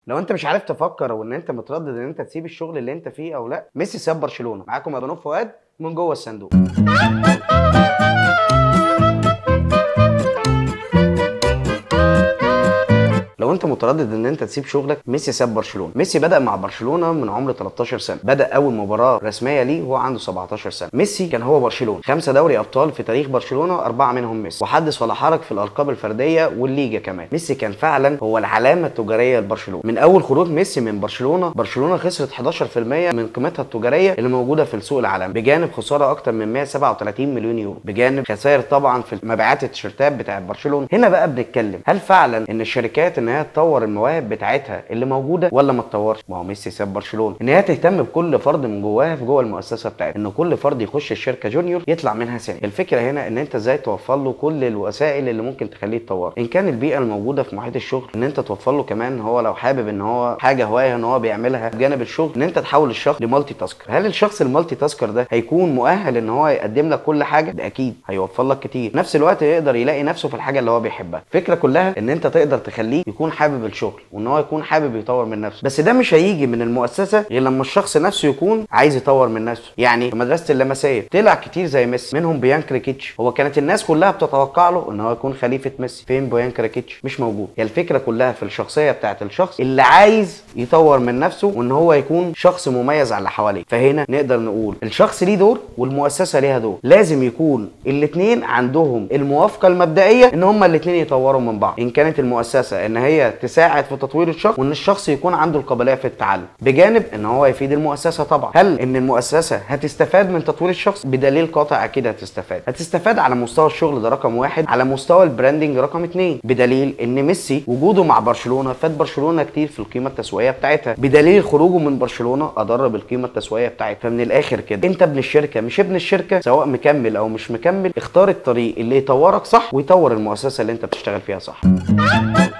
لو انت مش عارف تفكر وان انت متردد ان انت تسيب الشغل اللي انت فيه او لا ميسي ساب برشلونه معاكم ابو فؤاد من جوه الصندوق لو انت متردد ان انت تسيب شغلك ميسي ساب برشلونه ميسي بدا مع برشلونه من عمر 13 سنه بدا اول مباراه رسميه ليه وهو عنده 17 سنه ميسي كان هو برشلونه خمسه دوري ابطال في تاريخ برشلونه اربعه منهم ميسي وحدث ولا حرج في الالقاب الفرديه والليجا كمان ميسي كان فعلا هو العلامه التجاريه لبرشلونه من اول خروج ميسي من برشلونه برشلونه خسرت 11% من قيمتها التجاريه اللي موجوده في السوق العالمي بجانب خساره اكتر من 137 مليون يورو بجانب خسائر طبعا في مبيعات التيشيرتات بتاعت برشلونه هنا بقى بنتكلم هل فعلا ان الشركات ان هي تطور المواهب بتاعتها اللي موجوده ولا ما تطورش ما هو ميسي ساب برشلونه ان هي تهتم بكل فرد من جواها في جوه المؤسسه بتاعتها ان كل فرد يخش الشركه جونيور يطلع منها سنة الفكره هنا ان انت ازاي توفر له كل الوسائل اللي ممكن تخليه يتطور ان كان البيئه الموجوده في محيط الشغل ان انت توفر له كمان هو لو حابب ان هو حاجه هوايه ان هو بيعملها بجانب الشغل ان انت تحول الشخص لمالتي تاسكر هل الشخص المالتي تاسكر ده هيكون مؤهل ان هو يقدم لك كل حاجه ده اكيد هيوفر لك كتير نفس الوقت يقدر يلاقي نفسه في الحاجه اللي هو بيحبها الفكره كلها ان انت تقدر تخليه يكون حابب الشغل وان هو يكون حابب يطور من نفسه بس ده مش هيجي من المؤسسه غير لما الشخص نفسه يكون عايز يطور من نفسه يعني في مدرسه اللمسيه طلع كتير زي ميسي منهم بيان كريكيتش هو كانت الناس كلها بتتوقع له ان هو يكون خليفه ميسي فين بيان كريكيتش مش موجود هي الفكره كلها في الشخصيه بتاعت الشخص اللي عايز يطور من نفسه وان هو يكون شخص مميز على اللي حواليه فهنا نقدر نقول الشخص ليه دور والمؤسسه ليها دور لازم يكون الاثنين عندهم الموافقه المبدئيه ان هما الاثنين يطوروا من بعض ان كانت المؤسسه ان هي تساعد في تطوير الشخص وان الشخص يكون عنده القابليه في التعلم بجانب ان هو يفيد المؤسسه طبعا هل ان المؤسسه هتستفاد من تطوير الشخص بدليل قاطع اكيد هتستفاد هتستفاد على مستوى الشغل ده رقم واحد على مستوى البراندنج رقم اتنين بدليل ان ميسي وجوده مع برشلونه فاد برشلونه كتير في القيمه التسويقيه بتاعتها بدليل خروجه من برشلونه اضر بالقيمه التسويقيه بتاعتها فمن الاخر كده انت ابن الشركه مش ابن الشركه سواء مكمل او مش مكمل اختار الطريق اللي يطورك صح ويطور المؤسسه اللي انت بتشتغل فيها صح